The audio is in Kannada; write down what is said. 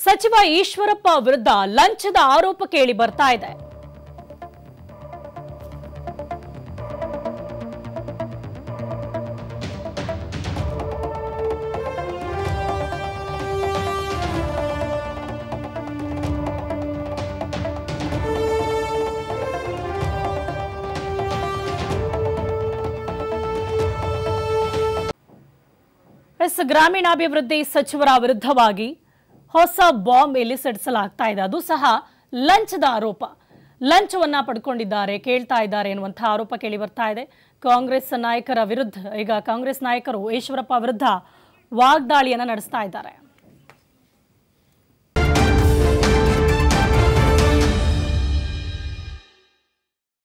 ಸಚಿವ ಈಶ್ವರಪ್ಪ ವಿರುದ್ಧ ಲಂಚದ ಆರೋಪ ಕೇಳಿ ಬರ್ತಾ ಇದೆ ಎಸ್ ಗ್ರಾಮೀಣಾಭಿವೃದ್ಧಿ ಸಚಿವರ ವಿರುದ್ಧವಾಗಿ ಹೊಸ ಬಾಂಬ್ ಇಲ್ಲಿ ಸಿಡಿಸಲಾಗ್ತಾ ಇದೆ ಅದು ಸಹ ಲಂಚದ ಆರೋಪ ಲಂಚವನ್ನ ಪಡ್ಕೊಂಡಿದ್ದಾರೆ ಕೇಳ್ತಾ ಇದ್ದಾರೆ ಎನ್ನುವಂತಹ ಆರೋಪ ಕೇಳಿ ಬರ್ತಾ ಇದೆ ಕಾಂಗ್ರೆಸ್ ನಾಯಕರ ವಿರುದ್ಧ ಈಗ ಕಾಂಗ್ರೆಸ್ ನಾಯಕರು ಈಶ್ವರಪ್ಪ ವಿರುದ್ಧ ವಾಗ್ದಾಳಿಯನ್ನ ನಡೆಸ್ತಾ ಇದ್ದಾರೆ